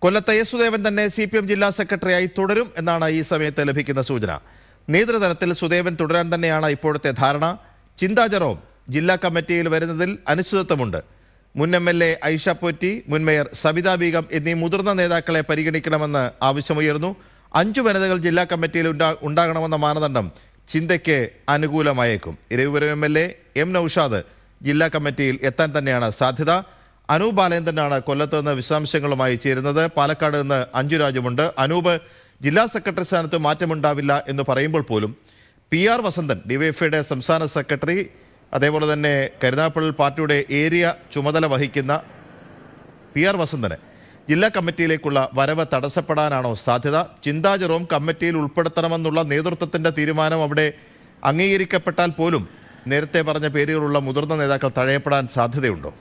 കൊല്ലത്തെ യേസുദേവൻ തന്നെ C P M ജില്ലാ സെക്രട്ടറിയായി തുടരും എന്നാണ് ഈ സമയത്ത് ലഭിക്കുന്ന സൂചന നേതൃതലത്തിൽ സുദേവൻ തുടരാൻ തന്നെയാണ് ഇപ്പോഴത്തെ ധാരണ ചിന്താ ജെറോം ജില്ലാ കമ്മിറ്റിയിൽ വരുന്നതിൽ അനിശ്ചിതത്വമുണ്ട് മുൻ M L A Aisha Potty മുൻ മേയർ സബിത ബീഗം എന്നീ മുതിർന്ന നേതാക്കളെ പരിഗണിക്കണമെന്ന് ആവശ്യമുയർന്നു അഞ്ചു വനിതകൾ ജില്ലാ കമ്മിറ്റിയിൽ ഉണ്ടാ- ഉണ്ടാകണമെന്ന മാനദണ്ഡം ചിന്തയ്ക്ക് അനുകൂലമായേക്കും Eravipuram M L A M Noushad ജില്ലാ കമ്മിറ്റിയിൽ എത്താൻ തന്നെയാണ് സാധ്യത അനൂപ് ബാലേന്ദ്രനാണ് കൊല്ലത്ത് നിന്ന് വിശദാംശങ്ങളുമായി ചേരുന്നത് പാലക്കാട് നിന്ന് അഞ്ജുരാജുമുണ്ട് അനൂപ് ജില്ലാ സെക്രട്ടറി സ്ഥാനത്ത് മാറ്റമുണ്ടാവില്ല എന്ന് പറയുമ്പോൾ പോലും പി ആർ വസന്തൻ ഡിവൈഎഫ്ഐയുടെ സംസ്ഥാന സെക്രട്ടറി അതേപോലെ തന്നെ കരുനാഗപ്പള്ളി പാർട്ടിയുടെ ഏരിയ ചുമതല വഹിക്കുന്ന പി ആർ വസന്തന് ജില്ലാ കമ്മിറ്റിയിലേക്കുള്ള വരവ് തടസ്സപ്പെടാനാണോ സാധ്യത ചിന്താ ജെറോം കമ്മിറ്റിയിൽ ഉൾപ്പെടുത്തണമെന്നുള്ള നേതൃത്വത്തിന്റെ തീരുമാനം അവിടെ അംഗീകരിക്കപ്പെട്ടാൽ പോലും നേരത്തെ പറഞ്ഞ പേരുകളുള്ള മുതിർന്ന നേതാക്കൾ തഴയപ്പെടാൻ സാധ്യതയുണ്ടോ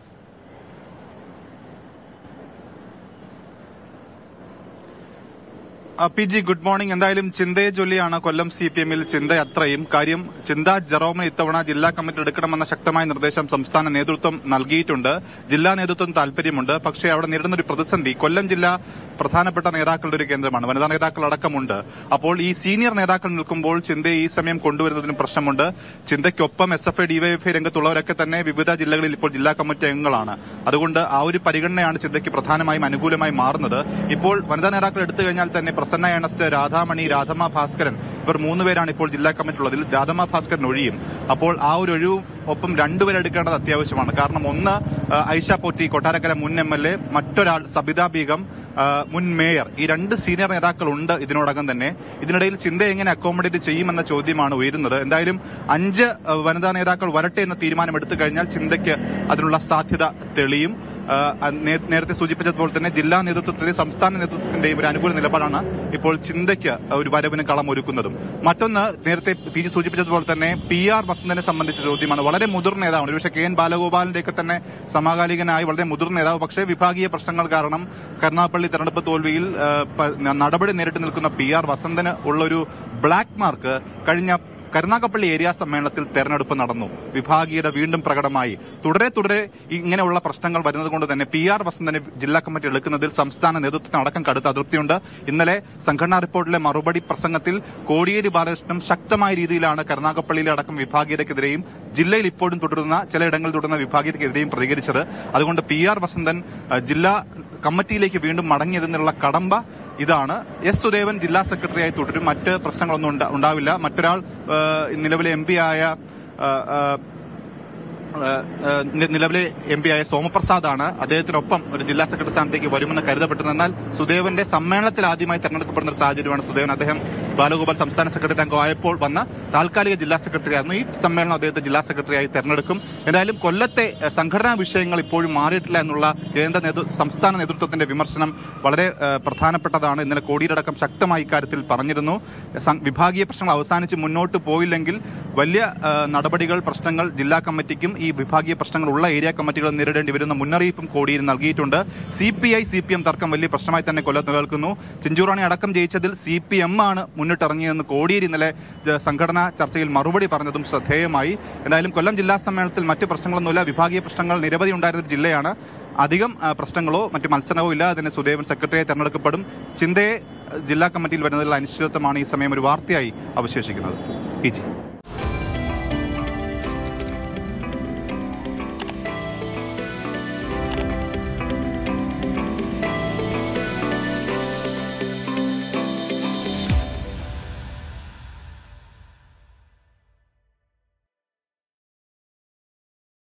ആ, പി ജി ഗുഡ് മോർണിംഗ് എന്തായാലും ചിന്തയെ ചൊല്ലിയാണ് കൊല്ലം സി പി എമ്മിൽ ചിന്ത അത്രയും കാര്യം ചിന്ത ജെറോമിന് ഇത്തവണ ജില്ലാ കമ്മിറ്റി എടുക്കണമെന്ന ശക്തമായ നിർദ്ദേശം സംസ്ഥാന നേതൃത്വം നൽകിയിട്ടുണ്ട് ജില്ലാ നേതൃത്വം താല്പര്യമുണ്ട് പക്ഷേ അവിടെ നേരിടുന്ന ഒരു പ്രതിസന്ധി കൊല്ലം ജില്ല പ്രധാനപ്പെട്ട നേതാക്കളുടെ ഒരു കേന്ദ്രമാണ് വനിതാ നേതാക്കൾ അടക്കമുണ്ട് അപ്പോൾ ഈ സീനിയർ നേതാക്കൾ നിൽക്കുമ്പോൾ ചിന്തയെ ഈ സമയം കൊണ്ടുവരുന്നതിനും പ്രശ്നമുണ്ട് ചിന്തയ്ക്കൊപ്പം എസ് എഫ് ഐ ഡിവൈഎഫ്ഐ രംഗത്തുള്ളവരൊക്കെ തന്നെ വിവിധ ജില്ലകളിൽ ഇപ്പോൾ ജില്ലാ കമ്മിറ്റി അംഗങ്ങളാണ് അതുകൊണ്ട് ആ ഒരു പരിഗണനയാണ് ചിന്തയ്ക്ക് പ്രധാനമായും അനുകൂലമായി മാറുന്നത് ഇപ്പോൾ വനിതാ നേതാക്കൾ എടുത്തു കഴിഞ്ഞാൽ തന്നെ പ്രസന്ന ഏണസ്റ്റ് രാധാമണി രാധമ്മ ഭാസ്കരൻ ഇവർ മൂന്നുപേരാണ് ഇപ്പോൾ ജില്ലാ കമ്മിറ്റി ഉള്ളതിൽ രാധമ്മ ഭാസ്കരൻ ഒഴിയും അപ്പോൾ ആ ഒരു ഒഴിവും ഒപ്പം രണ്ടുപേരെ എടുക്കേണ്ടത് അത്യാവശ്യമാണ് കാരണം ഒന്ന് ആ, ഐഷ പോറ്റി കൊട്ടാരക്കര മുൻ എം എൽ എ മറ്റൊരാൾ സബിത ബീഗം ആ, മുൻ മേയർ ഈ രണ്ട് സീനിയർ നേതാക്കളുണ്ട് ഇതിനോടകം തന്നെ ഇതിനിടയിൽ ചിന്ത എങ്ങനെ അക്കോമഡേറ്റ് ചെയ്യുമെന്ന ചോദ്യമാണ് ഉയരുന്നത് എന്തായാലും അഞ്ച് ആ, വനിതാ നേതാക്കൾ വരട്ടെ എന്ന തീരുമാനം എടുത്തു കഴിഞ്ഞാൽ ചിന്തയ്ക്ക് അതിനുള്ള സാധ്യത തെളിയും ആ, നേ- നേരത്തെ സൂചിപ്പിച്ചതുപോലെ തന്നെ ജില്ലാ നേതൃത്വത്തിന്റെയും സംസ്ഥാന നേതൃത്വത്തിന്റെയും ഒരു അനുകൂല നിലപാടാണ് ഇപ്പോൾ ചിന്തയ്ക്ക് ഒരു വരവിന് കളം ഒരുക്കുന്നതും മറ്റൊന്ന് നേരത്തെ പി ജി സൂചിപ്പിച്ചതുപോലെ തന്നെ പി ആർ വസന്തനെ സംബന്ധിച്ച ചോദ്യമാണ് വളരെ മുതിർന്ന നേതാവാണ് ഒരുപക്ഷെ കെ എൻ ബാലഗോപാലിന്റെയൊക്കെ തന്നെ സമകാലികനായി വളരെ മുതിർന്ന നേതാവ് പക്ഷേ വിഭാഗീയ പ്രശ്നങ്ങൾ കാരണം കരുനാഗപ്പള്ളി തെരഞ്ഞെടുപ്പ് തോൽവിയിൽ ആ, പ- നടപടി നേരിട്ട് നിൽക്കുന്ന പി ആർ വസന്തന് ഉള്ള ഒരു ബ്ലാക്ക് മാർക്ക് കഴിഞ്ഞ കരുനാഗപ്പള്ളി ഏരിയ സമ്മേളനത്തിൽ തെരഞ്ഞെടുപ്പ് നടന്നു വിഭാഗീയത വീണ്ടും പ്രകടമായി തുടരെ തുടരെ ഇങ്ങനെയുള്ള പ്രശ്നങ്ങൾ വരുന്നത് കൊണ്ട് തന്നെ പി ആർ വസന്തനെ ജില്ലാ കമ്മിറ്റി എടുക്കുന്നതിൽ സംസ്ഥാന നേതൃത്വത്തിന് അടക്കം കടുത്ത അതൃപ്തിയുണ്ട് ഇന്നലെ സംഘടനാ റിപ്പോർട്ടിലെ മറുപടി പ്രസംഗത്തിൽ കോടിയേരി ബാലകൃഷ്ണൻ ശക്തമായ രീതിയിലാണ് കരുനാഗപ്പള്ളിയിലെ അടക്കം വിഭാഗീയതയ്ക്കെതിരെയും ജില്ലയിൽ ഇപ്പോഴും തുടരുന്ന ചിലയിടങ്ങളിൽ തുടരുന്ന വിഭാഗീയതയ്ക്കെതിരെയും പ്രതികരിച്ചത് അതുകൊണ്ട് പി ആർ വസന്തൻ അഹ്, ജില്ലാ കമ്മിറ്റിയിലേക്ക് വീണ്ടും മടങ്ങിയതെന്നുള്ള കടമ്പ ഇതാണ് എസ് സുദേവൻ ജില്ലാ സെക്രട്ടറിയായി തുടരും മറ്റ് പ്രശ്നങ്ങളൊന്നും ഉണ്ടാ- ഉണ്ടാവില്ല മറ്റൊരാൾ ആ, നിലവിലെ എം പി ആയ ആ, ആ, ആ, ആ, നി- നിലവിലെ എം പി ആയ സോമപ്രസാദാണ് അദ്ദേഹത്തിനൊപ്പം ഒരു ജില്ലാ സെക്രട്ടറി സ്ഥാനത്തേക്ക് വരുമെന്ന് കരുതപ്പെട്ടിരുന്നു എന്നാൽ സുദേവന്റെ സമ്മേളനത്തിൽ ആദ്യമായി തെരഞ്ഞെടുക്കപ്പെടുന്ന ഒരു സാഹചര്യമാണ് സുദേവൻ അദ്ദേഹം ബാലഗോപാൽ സംസ്ഥാന സെക്രട്ടറി അംഗമായപ്പോൾ വന്ന താൽക്കാലിക ജില്ലാ സെക്രട്ടറി ആയിരുന്നു ഈ സമ്മേളനം അദ്ദേഹത്തെ ജില്ലാ സെക്രട്ടറിയായി തെരഞ്ഞെടുക്കും എന്തായാലും കൊല്ലത്തെ ആ, സംഘടനാ വിഷയങ്ങൾ ഇപ്പോഴും മാറിയിട്ടില്ല എന്നുള്ള കേന്ദ്ര നേതൃ സംസ്ഥാന നേതൃത്വത്തിന്റെ വിമർശനം വളരെ ആ, പ്രധാനപ്പെട്ടതാണ് ഇന്നലെ കോടിയിലടക്കം ശക്തമായി ഇക്കാര്യത്തിൽ പറഞ്ഞിരുന്നു സം- വിഭാഗീയ പ്രശ്നങ്ങൾ അവസാനിച്ച് മുന്നോട്ട് പോയില്ലെങ്കിൽ വലിയ ആ, നടപടികൾ പ്രശ്നങ്ങൾ ജില്ലാ കമ്മിറ്റിക്കും ഈ വിഭാഗീയ പ്രശ്നങ്ങൾ ഉള്ള ഏരിയ കമ്മിറ്റികളും നേരിടേണ്ടി വരുന്ന മുന്നറിയിപ്പും കോടിയിൽ നൽകിയിട്ടുണ്ട് C P I C P M തർക്കം വലിയ പ്രശ്നമായി തന്നെ കൊല്ലത്ത് നിലനിൽക്കുന്നു ചിഞ്ചുറാണി അടക്കം ജയിച്ചതിൽ സി പി എം ആണ് മുന്നിട്ടിറങ്ങിയതെന്ന് കോടിയേരി ഇന്നലെ ജ- സംഘടനാ ചർച്ചയിൽ മറുപടി പറഞ്ഞതും ശ്രദ്ധേയമായി എന്തായാലും കൊല്ലം ജില്ലാ സമ്മേളനത്തിൽ മറ്റ് പ്രശ്നങ്ങളൊന്നുമില്ല വിഭാഗീയ പ്രശ്നങ്ങൾ നിരവധി ഉണ്ടായിരുന്ന ഒരു ജില്ലയാണ് അധികം ആ, പ്രശ്നങ്ങളോ മറ്റ് മത്സരമോ ഇല്ലാതെ തന്നെ സുദേവൻ സെക്രട്ടറിയായി തെരഞ്ഞെടുക്കപ്പെടും ചിന്തയെ ആ, ജില്ലാ കമ്മിറ്റിയിൽ വരുന്നതിൽ അനിശ്ചിതത്വമാണ് ഈ സമയം ഒരു വാർത്തയായി അവശേഷിക്കുന്നത് പി ജി